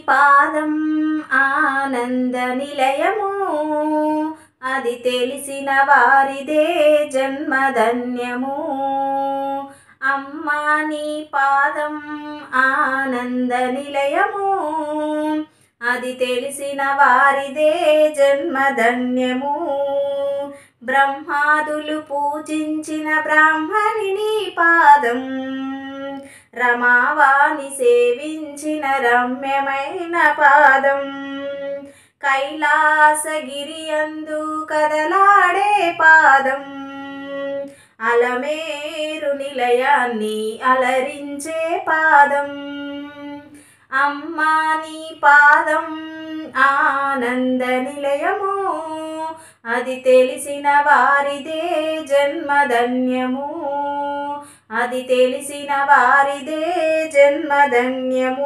పాదం ఆనంద నిలయము అది తెలిసిన వారిదే జన్మధన్యము అమ్మా నీ పాదం ఆనంద నిలయము అది తెలిసిన వారిదే జన్మధన్యము బ్రహ్మాదులు పూజించిన బ్రాహ్మణి నీ పాదం రమావాణి సేవించిన రమ్యమైన పాదం కైలాసగిరియందు కదలాడే పాదం అలమేరు నిలయాన్ని అలరించే పాదం అమ్మా నీ పాదం ఆనంద నిలయము అది తెలిసిన వారిదే జన్మధన్యము అది తెలిసిన వారిదే జన్మధన్యము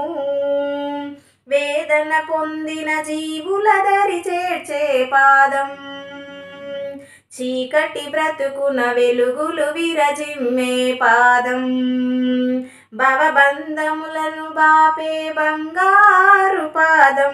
వేదన పొందిన జీవుల దరి చేర్చే పాదం చీకటి బ్రతుకున వెలుగులు విరజిమ్మే పాదం భవబంధములను బాపే బంగారు పాదం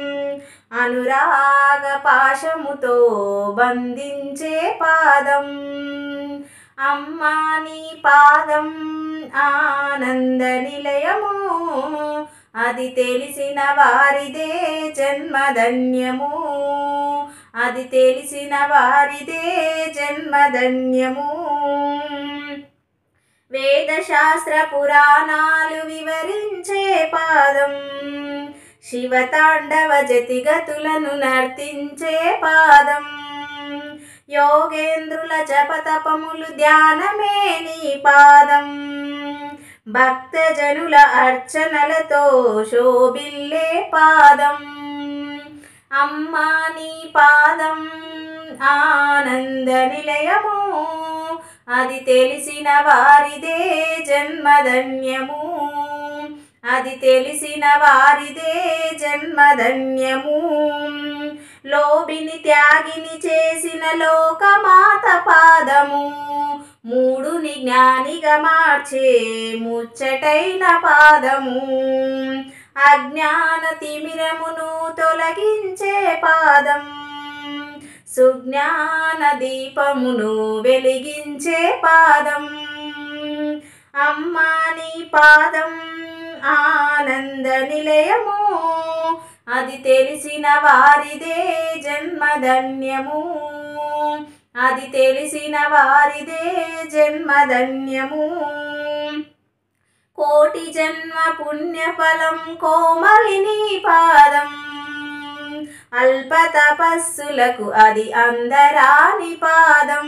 అనురాగ పాశముతో బంధించే పాదం అమ్మా నీ పాదం ఆనంద నిలయము అది తెలిసిన వారిదే జన్మధన్యము అది తెలిసిన వారిదే జన్మధన్యము వేదశాస్త్ర పురాణాలు వివరించే పాదం శివతాండవ జతిగతులను నర్తించే పాదం యోగేంద్రుల జపతపములు ధ్యానమే నీ పాదం భక్తజనుల అర్చనలతో శోభిల్లే పాదం అమ్మా నీ పాదం ఆనంద నిలయము అది తెలిసిన వారిదే జన్మధన్యము అది తెలిసిన వారిదే జన్మధన్యము లోబిని త్యాగిని చేసిన లోకమాత పాదము మూడుని జ్ఞానిగా మార్చే ముచ్చటైన పాదము అజ్ఞాన తిమిరమును తొలగించే పాదం సుజ్ఞాన దీపమును వెలిగించే పాదం అమ్మా నీ పాదం ఆనంద నిలయము అది తెలిసిన వారిదే జన్మధన్యము అది తెలిసిన వారిదే జన్మధన్యము కోటి జన్మ పుణ్యఫలం కోమలిని పాదం అల్ప తపస్సులకు అది అందరాని పాదం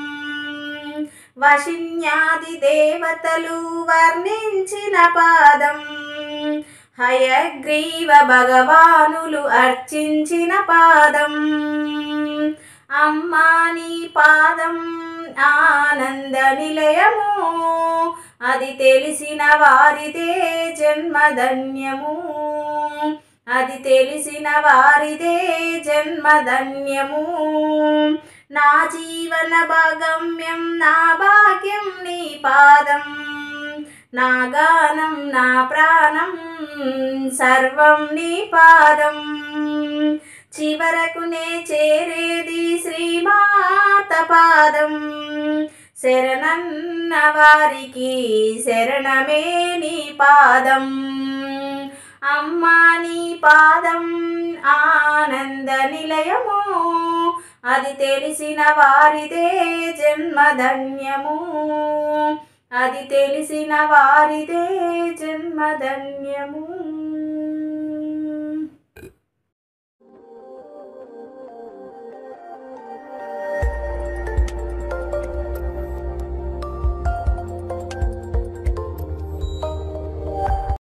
వశిన్యాది దేవతలు వర్ణించిన పాదం హయగ్రీవ భగవానులు అర్చించిన పాదం అమ్మా నీ పాదం ఆనంద నిలయము అది తెలిసిన వారిదే జన్మధన్యము అది తెలిసిన వారిదే జన్మధన్యము నా జీవన భాగమ్యం నా భాగ్యం నీ పాదం నా గానం నా ప్రాణం సర్వం నీ పాదం చివరకు నే చేరేది శ్రీమాత పాదం శరణన్న వారికి శరణమే నీ పాదం అమ్మా నీ పాదం ఆనంద నిలయము అది తెలిసిన వారిదే జన్మధన్యము అది తెలిసిన వారిదే జన్మధన్యము